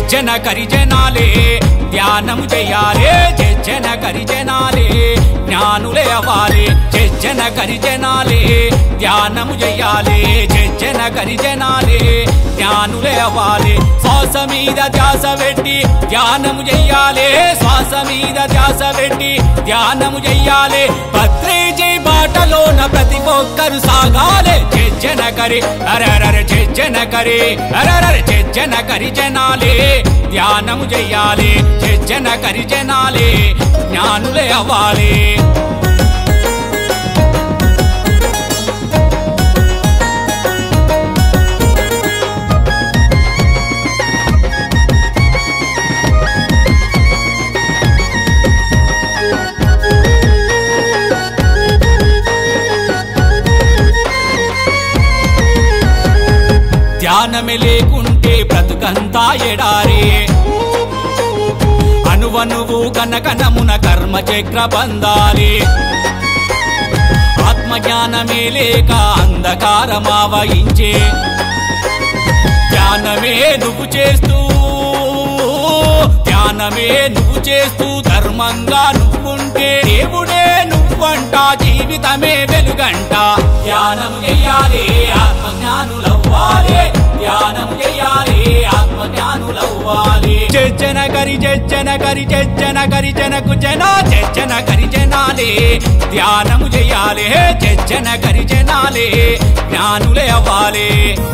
జన కరిజనాలే ధ్యానము చెయ్యాలే జన కరిజనాలే జ్ఞానులే అవ్వాలి జన కరిజనాలే ధ్యానము చెయ్యాలే జన కరిజనాలే జ్ఞానులే అవ్వాలి శ్వాస మీద ధ్యాస పెట్టి ధ్యానము చెయ్యాలే శ్వాస మీద ధ్యాస పెట్టి ధ్యానము చెయ్యాలే భద్రేజీ బాటలోన ప్రతి ఒక్కరు సాగాలే జన కరి అరరర జన కరి అరరర జన కరి జనాలే ధ్యానము చెయ్యాలి జన కరి జనాలే జ్ఞానులే అవ్వాలి ధ్యానమే లేకుంటే బ్రతుకంతా ఎడారే అనువనువు కనకనమున కర్మ చక్ర బందాలి ఆత్మజ్ఞానమే లేక అంధకారమావహించే ధ్యానమే నువ్వు చేస్తూ ధ్యానమే నువ్వు చేస్తూ ధర్మంగా నువ్వుంటే దేవుడే నువ్వంట జీవితమే వెలుగంట ధ్యానం చెయ్యాలి ఆత్మజ్ఞానులవ్వాలి ధ్యానం చెయ్యాలి ఆత్మజ్ఞానులవ్వాలి జన కరి జన కరి జన కరి జనకు జన జన కరి జనాలే ధ్యానము చెయ్యాలి జన కరి జనాలే జ్ఞానులే అవ్వాలి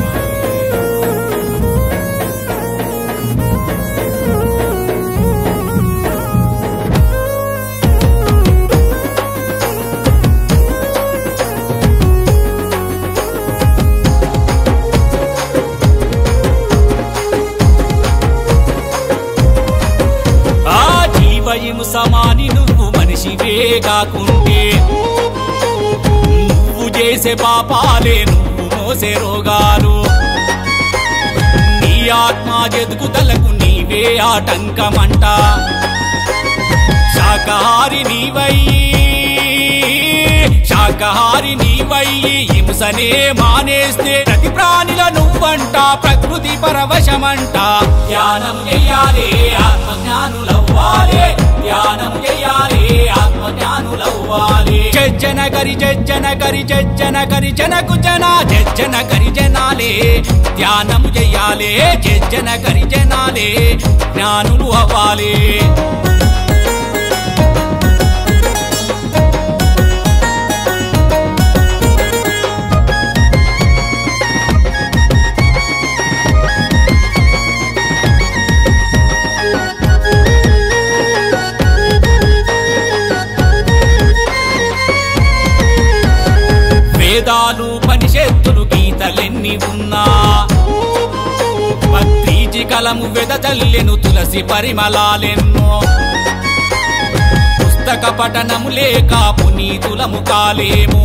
ఆ జీవయము సమాని నువ్వు మనిషివే కాకుంటే నువ్వు చేసే పాపాలే నువ్వు మోసే రోగాలు నీ ఆత్మ ఎదుగుదలకు నీవే ఆటంకమంట శాకాహారి నీవయ్యి శాకాహారి నీవయ్యి హింసనే మానేస్తే ప్రతి ప్రాణిల నువ్వంట ప్రకృతి పరవశమంట ధ్యానం చెయ్యాలి ఆత్మజ్ఞానులవ్వాలి ధ్యానం చెయ్యాలి ఆత్మజ్ఞానులవ్వాలి జన కరి జన కరి జన కరి జనకు జన జన కరి జనాలే ధ్యానం చెయ్యాలి జన కరి జనాలే జ్ఞానులు అవ్వాలి వేదాలు పనిషత్తులు గీతలెన్ని ఉన్నా పత్రీజి కలము వెదజల్లెను తులసి పరిమళాలెన్నో పుస్తక పఠనము లేక పునీతులము కాలేము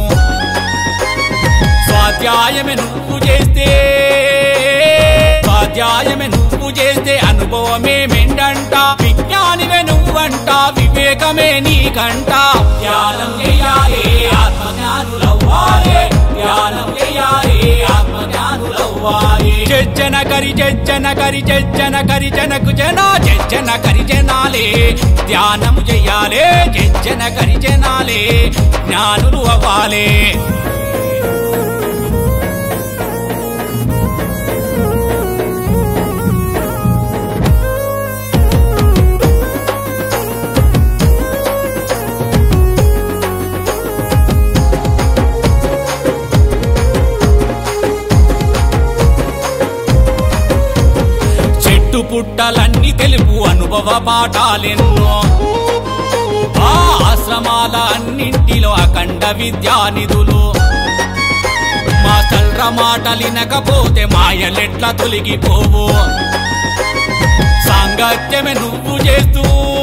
స్వాధ్యాయమే నువ్వు చేస్తే స్వాధ్యాయమే నువ్వు చేస్తే అనుభవమే మెండంట విజ్ఞానివే నువ్వంట వివేకమే నీకంట ధ్యానం చెయ్యాలి ఆత్మజ్ఞానులవ్వాలి ధ్యానం చెయ్యాలి ఆత్మజ్ఞానులవ్వాలి జన కరి జన కరి జన కరి జనకు జన జన కరి జనాలే ధ్యానము చెయ్యాలి జన కరి జనాలే జ్ఞానులు అవ్వాలి చెట్టు పుట్టలన్నీ తెలుపు అనుభవ పాఠాలెన్నో ఆ ఆశ్రమాల అన్నింటిలో అఖండ విద్యా నిధులు మాస్టర్ల మాటలినకపోతే మాయలెట్ల తొలగిపోవు సాంగత్యమే నువ్వు చేస్తూ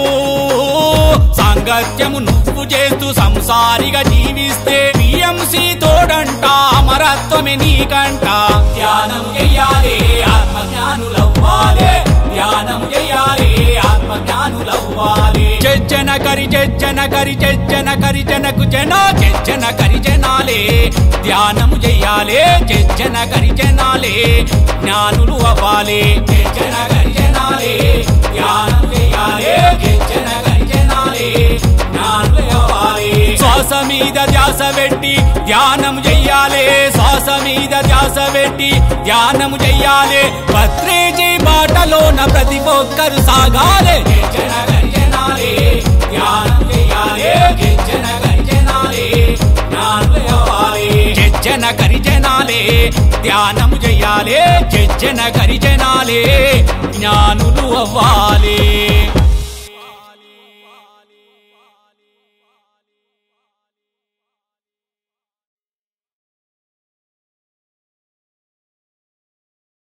సాంగత్యము నువ్వు చేస్తూ సంసారిగా జీవిస్తే బిఎంసి తోడంట అమరత్వమే నీకంట ధ్యానం చెయ్యాలి ఆత్మజ్ఞానులవ్వాలి ధ్యానం చెయ్యాలి ఆత్మజ్ఞానులవ్వాలి జన కరి జన కరి జన కరి జనకు జన జన కరి జనాలే ధ్యానము చెయ్యాలి జన కరి జనాలే జ్ఞానులు అవ్వాలి జన కరి జనాలే మీద ధ్యాస పెట్టి ధ్యానం చెయ్యాలే శ్వాస మీద ధ్యాస పెట్టి ధ్యానం చెయ్యాలే పత్రేజీ బాటలోన ప్రతి ఒక్కరు సాగాలే గిరిజన గరిజనాలే ధ్యానం చెయ్యాలే గిరిజన గరిజనాలే జ్ఞానులు అవ్వాలే గిరిజన గరిజనాలే ధ్యానం చెయ్యాలే గిరిజన గరిజనాలే